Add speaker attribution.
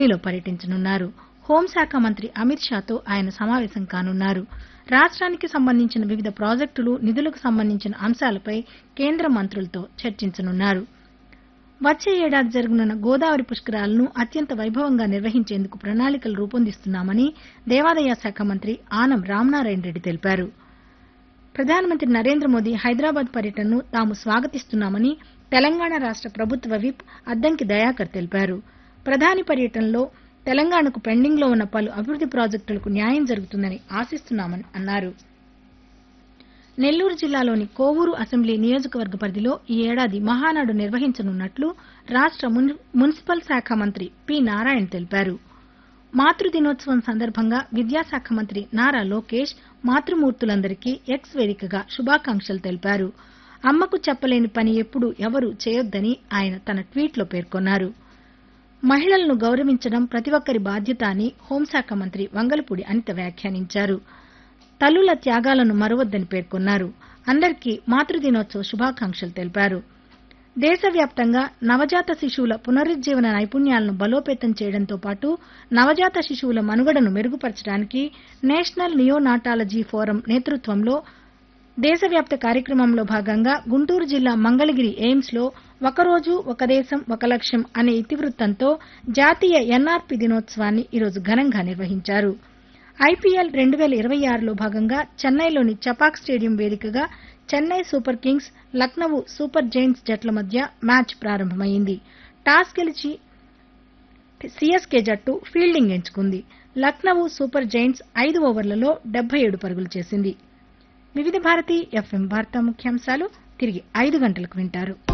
Speaker 1: ఢిల్లీలో పర్యటించనున్నారు హోంశాఖ మంత్రి అమిత్ షాతో ఆయన సమావేశం కానున్నారు రాష్ట్రానికి సంబంధించిన వివిధ ప్రాజెక్టులు నిధులకు సంబంధించిన అంశాలపై కేంద్ర మంత్రులతో చర్చించనున్నారు వచ్చే ఏడాది జరగనున్న గోదావరి పుష్కరాలను అత్యంత వైభవంగా నిర్వహించేందుకు ప్రణాళికలు రూపొందిస్తున్నామని దేవాదాయ శాఖ మంత్రి ఆనం రామనారాయణ రెడ్డి తెలిపారు ప్రధానమంత్రి నరేంద్ర మోదీ హైదరాబాద్ పర్యటనను తాము స్వాగతిస్తున్నామని తెలంగాణ రాష్ట ప్రభుత్వ విప్ అద్దంకి దయాకర్ తెలిపారు ప్రధాని పర్యటనలో తెలంగాణకు పెండింగ్లో ఉన్న పలు అభివృద్ది ప్రాజెక్టులకు న్యాయం జరుగుతుందని ఆశిస్తున్నామని అన్నారు నెల్లూరు జిల్లాలోని కోవూరు అసెంబ్లీ నియోజకవర్గ పరిధిలో ఈ ఏడాది మహానాడు నిర్వహించనున్నట్లు రాష్ట మున్- మున్సిపల్ శాఖ మంత్రి పి నారాయణ తెలిపారు మాతృ దినోత్సవం సందర్భంగా విద్యాశాఖ మంత్రి నారా లోకేష్ మాతృమూర్తులందరికీ ఎక్స్ వేదికగా శుభాకాంక్షలు తెలిపారు అమ్మకు చెప్పలేని పని ఎప్పుడు ఎవరు చేయొద్దని ఆయన తన ట్వీట్లో పేర్కొన్నారు మహిళలను గౌరవించడం ప్రతి ఒక్కరి బాధ్యత అని హోంశాఖ మంత్రి వంగలపూడి అనిత వ్యాఖ్యానించారు తల్లుల త్యాగాలను మరవద్దని పేర్కొన్నారు అందరికీ మాతృదినోత్సవ శుభాకాంక్షలు తెలిపారు దేశవ్యాప్తంగా నవజాత శిశువుల పునరుజ్జీవన నైపుణ్యాలను బలోపేతం చేయడంతో పాటు నవజాత శిశువుల మనుగడను మెరుగుపరచడానికి నేషనల్ నియోనాటాలజీ ఫోరం నేతృత్వంలో దేశవ్యాప్త కార్యక్రమంలో భాగంగా గుంటూరు జిల్లా మంగళగిరి ఎయిమ్స్ లో ఒకరోజు ఒక దేశం ఒక లక్ష్యం అనే ఇతివృత్తంతో జాతీయ ఎన్ఆర్పి దినోత్సవాన్ని ఈరోజు ఘనంగా నిర్వహించారు ఐపీఎల్ రెండు వేల ఇరవై ఆరులో భాగంగా చెన్నైలోని చపాక్ స్టేడియం వేదికగా Chennai super kings Lucknow super giants జట్ల మధ్య మ్యాచ్ ప్రారంభమైంది టాస్ గెలిచి సీఎస్కే జట్టు ఫీల్డింగ్ ఎంచుకుంది లక్నో సూపర్ జైంట్స్ ఐదు ఓవర్లలో డెబ్బై ఏడు పరుగులు చేసింది వివిధ భారతి ఎఫ్ఎం వార్తా ముఖ్యాంశాలు తిరిగి ఐదు గంటలకు వింటారు